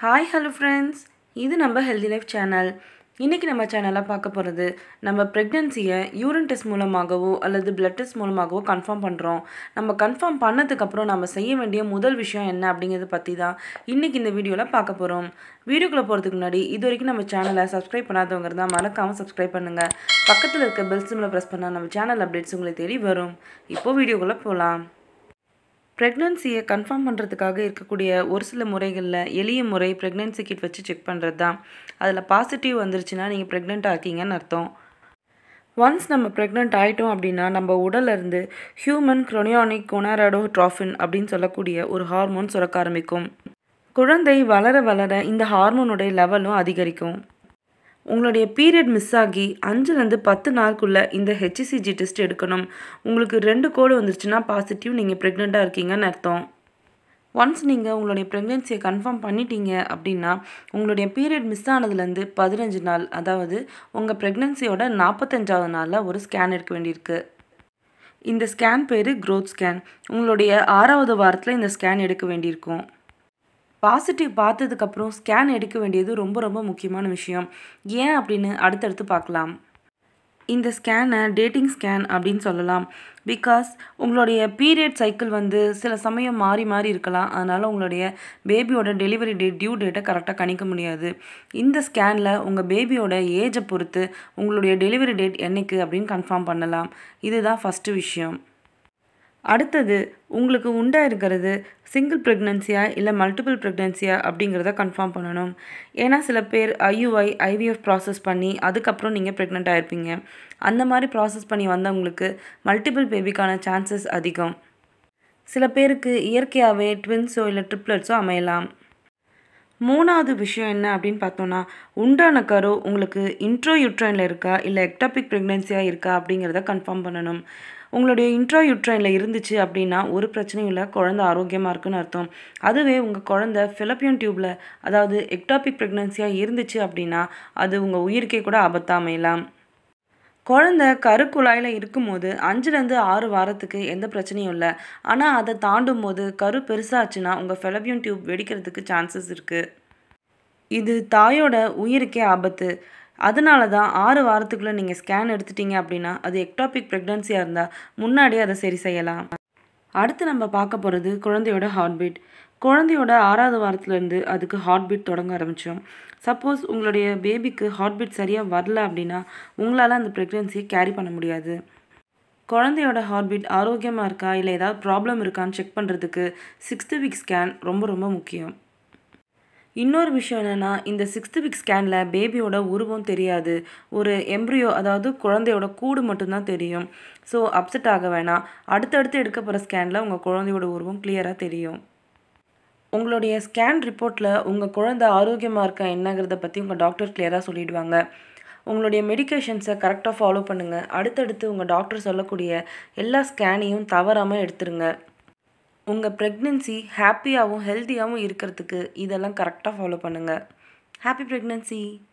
hi hello friends இது நம்ம healthy life channel இன்றைக்கி நம்ம சேனலில் பார்க்க போகிறது நம்ம ப்ரெக்னென்சியை யூரின் டெஸ்ட் மூலமாகவோ அல்லது பிளட் டெஸ்ட் மூலமாகவோ கன்ஃபார்ம் பண்ணுறோம் நம்ம கன்ஃபார்ம் பண்ணதுக்கப்புறம் நம்ம செய்ய வேண்டிய முதல் விஷயம் என்ன அப்படிங்கிறத பற்றி தான் இன்றைக்கி இந்த வீடியோவில் பார்க்க போகிறோம் வீடியோக்குள்ளே போகிறதுக்கு முன்னாடி இது வரைக்கும் நம்ம சேனலை சப்ஸ்கிரைப் பண்ணாதவங்க இருந்தால் மறக்காமல் சப்ஸ்கிரைப் பண்ணுங்கள் பக்கத்தில் இருக்க பெல் சிம்மில் ப்ரெஸ் பண்ணால் நம்ம சேனல் அப்டேட்ஸ் உங்களை தேடி வரும் இப்போது வீடியோக்குள்ளே போகலாம் ப்ரெக்னென்சியை கன்ஃபார்ம் பண்ணுறதுக்காக இருக்கக்கூடிய ஒரு சில முறைகளில் எளிய முறை ப்ரெக்னென்சி கிட் வச்சு செக் பண்ணுறது தான் அதில் பாசிட்டிவ் வந்துருச்சுன்னா நீங்கள் ப்ரெக்னென்ட் ஆக்கீங்கன்னு அர்த்தம் ஒன்ஸ் நம்ம ப்ரெக்னென்ட் ஆகிட்டோம் அப்படின்னா நம்ம உடலேருந்து ஹியூமன் க்ரோனியானிக் கொனாராடோ ட்ராஃபின் அப்படின்னு சொல்லக்கூடிய ஒரு ஹார்மோன் சுரக்க ஆரம்பிக்கும் குழந்தை வளர வளர இந்த ஹார்மோனுடைய லெவலும் அதிகரிக்கும் உங்களுடைய பீரியட் மிஸ் ஆகி அஞ்சுலேருந்து பத்து நாளுக்குள்ளே இந்த ஹெச்சிசிஜி டெஸ்ட் எடுக்கணும் உங்களுக்கு ரெண்டு கோடு வந்துருச்சுன்னா பாசிட்டிவ் நீங்கள் ப்ரெக்னெண்ட்டாக இருக்கீங்கன்னு அர்த்தம் ஒன்ஸ் நீங்கள் உங்களுடைய ப்ரெக்னென்சியை கன்ஃபார்ம் பண்ணிட்டீங்க அப்படின்னா உங்களுடைய பீரியட் மிஸ் ஆனதுலேருந்து பதினஞ்சு நாள் அதாவது உங்கள் ப்ரெக்னென்சியோட நாற்பத்தஞ்சாவது நாளில் ஒரு ஸ்கேன் எடுக்க வேண்டியிருக்கு இந்த ஸ்கேன் பேர் க்ரோத் ஸ்கேன் உங்களுடைய ஆறாவது வாரத்தில் இந்த ஸ்கேன் எடுக்க வேண்டியிருக்கும் பாசிட்டிவ் பார்த்ததுக்கப்புறம் ஸ்கேன் எடுக்க வேண்டியது ரொம்ப ரொம்ப முக்கியமான விஷயம் ஏன் அப்படின்னு அடுத்தடுத்து பார்க்கலாம் இந்த ஸ்கேனை டேட்டிங் ஸ்கேன் அப்படின்னு சொல்லலாம் பிகாஸ் உங்களுடைய பீரியட் சைக்கிள் வந்து சில சமயம் மாறி மாறி இருக்கலாம் அதனால் உங்களுடைய பேபியோட டெலிவரி டேட் டியூ டேட்டை கரெக்டாக கணிக்க முடியாது இந்த ஸ்கேனில் உங்கள் பேபியோட ஏஜை பொறுத்து உங்களுடைய டெலிவரி டேட் என்னைக்கு அப்படின்னு கன்ஃபார்ம் பண்ணலாம் இதுதான் ஃபஸ்ட்டு விஷயம் அடுத்தது உங்களுக்கு உண்டாக இருக்கிறது சிங்கிள் ப்ரெக்னென்சியா இல்லை மல்டிபிள் ப்ரெக்னென்சியா அப்படிங்கிறத கன்ஃபார்ம் பண்ணணும் ஏன்னா சில பேர் ஐயுஐ ஐவிஎஃப் ப்ராசஸ் பண்ணி அதுக்கப்புறம் நீங்கள் ப்ரெக்னென்ட் ஆகிருப்பீங்க அந்த மாதிரி ப்ராசஸ் பண்ணி வந்தவங்களுக்கு மல்டிபிள் பேபிக்கான சான்சஸ் அதிகம் சில பேருக்கு இயற்கையாகவே ட்வின்ஸோ இல்லை ட்ரிப்ளட்ஸோ அமையலாம் மூணாவது விஷயம் என்ன அப்படின்னு பார்த்தோன்னா உண்டான கரு உங்களுக்கு இன்ட்ரோ யூட்ரைனில் இருக்கா இல்லை எக்டாபிக் ப்ரெக்னென்சியாக இருக்கா அப்படிங்கிறத கன்ஃபார்ம் பண்ணணும் உங்களுடைய இன்ட்ரா யூட்ரைனில் இருந்துச்சு அப்படின்னா ஒரு பிரச்சனையும் இல்லை குழந்த ஆரோக்கியமாக இருக்குன்னு அர்த்தம் அதுவே உங்கள் குழந்த ஃபிலப்பியன் டியூப்பில் அதாவது எக்டாபிக் ப்ரெக்னென்சியாக இருந்துச்சு அப்படின்னா அது உங்கள் உயிருக்கே கூட ஆபத்தாக அமையலாம் குழந்த கருக்குழாயில் இருக்கும்போது அஞ்சுலேருந்து ஆறு வாரத்துக்கு எந்த பிரச்சனையும் இல்லை ஆனால் அதை தாண்டும் போது கரு பெருசாச்சுன்னா உங்கள் ஃபெலபியன் டியூப் வெடிக்கிறதுக்கு சான்சஸ் இருக்குது இது தாயோட உயிருக்கே ஆபத்து அதனால தான் ஆறு வாரத்துக்குள்ளே நீங்கள் ஸ்கேன் எடுத்துட்டீங்க அப்படின்னா அது எக்டாபிக் ப்ரெக்னன்சியாக இருந்தால் முன்னாடியே அதை சரி செய்யலாம் அடுத்து நம்ம பார்க்க போகிறது குழந்தையோட ஹார்ட் பீட் குழந்தையோட ஆறாவது வாரத்துலேருந்து அதுக்கு ஹார்ட் பீட் தொடங்க ஆரம்பித்தோம் சப்போஸ் உங்களுடைய பேபிக்கு ஹார்ட் பீட் சரியாக வரல அப்படின்னா உங்களால் அந்த ப்ரெக்னென்சியை கேரி பண்ண முடியாது குழந்தையோட ஹார்ட் பீட் ஆரோக்கியமாக இருக்கா இல்லை ஏதாவது ப்ராப்ளம் இருக்கான்னு செக் பண்ணுறதுக்கு சிக்ஸ்த்து வீக் ஸ்கேன் ரொம்ப ரொம்ப முக்கியம் இன்னொரு விஷயம் என்னென்னா இந்த சிக்ஸ்த்து வீக் ஸ்கேனில் பேபியோட உருவம் தெரியாது ஒரு எம்ப்ரியோ அதாவது குழந்தையோட கூடு மட்டும்தான் தெரியும் ஸோ அப்செட் ஆக வேணாம் அடுத்தடுத்து எடுக்க போகிற ஸ்கேனில் உங்கள் குழந்தையோட உருவம் கிளியராக தெரியும் உங்களுடைய ஸ்கேன் ரிப்போர்ட்டில் உங்கள் குழந்தை ஆரோக்கியமாக இருக்கா என்னங்கிறத பற்றி உங்கள் டாக்டர் கிளியராக சொல்லிடுவாங்க உங்களுடைய மெடிக்கேஷன்ஸை கரெக்டாக ஃபாலோ பண்ணுங்கள் அடுத்தடுத்து உங்கள் டாக்டர் சொல்லக்கூடிய எல்லா ஸ்கேனையும் தவறாமல் எடுத்துருங்க உங்கள் ப்ரெக்னென்சி ஹாப்பியாகவும் ஹெல்த்தியாகவும் இருக்கிறதுக்கு இதெல்லாம் கரெக்டாக ஃபாலோ பண்ணுங்கள் ஹாப்பி ப்ரெக்னென்சி